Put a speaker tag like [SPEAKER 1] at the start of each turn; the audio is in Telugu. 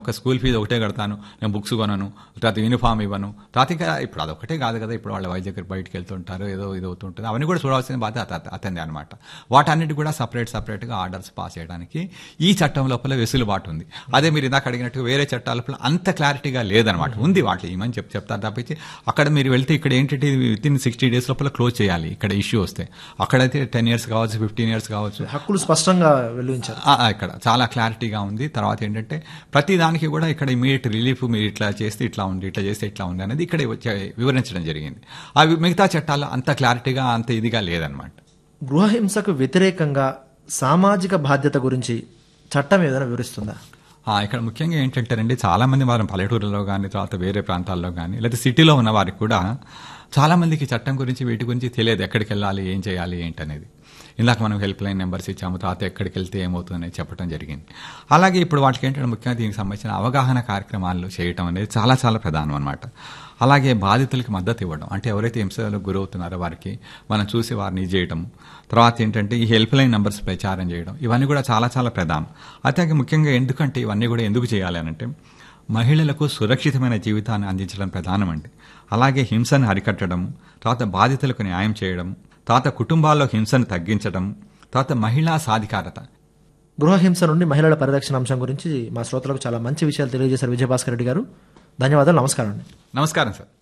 [SPEAKER 1] ఒక స్కూల్ ఫీజు ఒకటే కడతాను నేను బుక్స్ కొనను తర్వాత యూనిఫామ్ ఇవ్వను తర్వాత ఇంకా ఇప్పుడు అదొకటే కాదు కదా ఇప్పుడు వాళ్ళ వైద్య దగ్గర బయటకు వెళ్తుంటారు ఏదో ఇది అవుతుంటుంది అవన్నీ కూడా చూడాల్సిన బాధ్యత అత- అతనిదే అనమాట వాటన్నిటి కూడా సపరేట్ సపరేట్గా ఆర్డర్స్ పాస్ చేయడానికి ఈ చట్టం లోపల వెసులుబాటు ఉంది అదే మీరు ఇందాక అడిగినట్టు వేరే చట్టాల లోపల అంత క్లారిటీగా లేదనమాట ఉంది వాటి ఏమని చెప్పి చెప్తారు తప్పించి అక్కడ మీరు వెళ్తే ఇక్కడ ఏంటంటే విత్ ఇన్ సిక్స్టీ డేస్ లోపల క్లోజ్ చేయాలి ఇక్కడ ఇష్యూ వస్తే అక్కడైతే టెన్ ఇయర్స్ కావచ్చు ఫిఫ్టీన్ ఇయర్స్ కావచ్చు
[SPEAKER 2] హక్కులు స్పష్టంగా వెలువించారు
[SPEAKER 1] ఆ, ఆ, ఇక్కడ చాలా క్లారిటీగా ఉంది తర్వాత ఏంటంటే ప్రతి దానికి కూడా ఇక్కడ ఇమీడియట్ రిలీఫ్ మీరు ఇట్లా చేస్తే ఇట్లా ఉంది ఇట్లా చేస్తే ఇట్లా ఉంది అనేది ఇక్కడ వచ్చే వివరించడం జరిగింది అవి మిగతా చట్టాలు అంత క్లారిటీగా అంత ఇదిగా లేదనమాట
[SPEAKER 2] గృహహింసకు వ్యతిరేకంగా సామాజిక బాధ్యత గురించి చట్టం ఏదైనా వివరిస్తుందా
[SPEAKER 1] ఆ, ఇక్కడ ముఖ్యంగా ఏంటంటేనండి చాలా మంది వారు పల్లెటూరులో కానీ తర్వాత వేరే ప్రాంతాల్లో కానీ లేదా సిటీలో ఉన్న వారికి కూడా చాలా మందికి చట్టం గురించి వీటి గురించి తెలియదు ఎక్కడికి వెళ్ళాలి ఏం చేయాలి ఏంటనేది ఇందాక మనం హెల్ప్ లైన్ నెంబర్స్ ఇచ్చాము తర్వాత ఎక్కడికి వెళ్తే ఏమవుతుందని చెప్పడం జరిగింది అలాగే ఇప్పుడు వాటికి ఏంటంటే ముఖ్యంగా దీనికి సంబంధించిన అవగాహన కార్యక్రమాలు చేయటం అనేది చాలా చాలా ప్రధానం అనమాట అలాగే బాధితులకి మద్దతు ఇవ్వడం అంటే ఎవరైతే హింసలకు గురవుతున్నారో వారికి మనం చూసి వారిని ఇది చేయడం తర్వాత ఏంటంటే ఈ హెల్ప్ లైన్ నెంబర్స్ ప్రచారం చేయడం ఇవన్నీ కూడా చాలా చాలా ప్రధానం అయితే ముఖ్యంగా ఎందుకంటే ఇవన్నీ కూడా ఎందుకు చేయాలి అని అంటే మహిళలకు సురక్షితమైన జీవితాన్ని అందించడం ప్రధానమండి అలాగే హింసను అరికట్టడం తర్వాత బాధితులకు న్యాయం చేయడం తర్వాత కుటుంబాల్లో హింసను తగ్గించడం తర్వాత మహిళా సాధికారత
[SPEAKER 2] గృహహింస నుండి మహిళల పరిరక్షణ అంశం గురించి మా శ్రోతలకు చాలా మంచి విషయాలు తెలియజేశారు విజయభాస్కర్ రెడ్డి గారు ధన్యవాదాలు నమస్కారం అండి
[SPEAKER 1] నమస్కారం సార్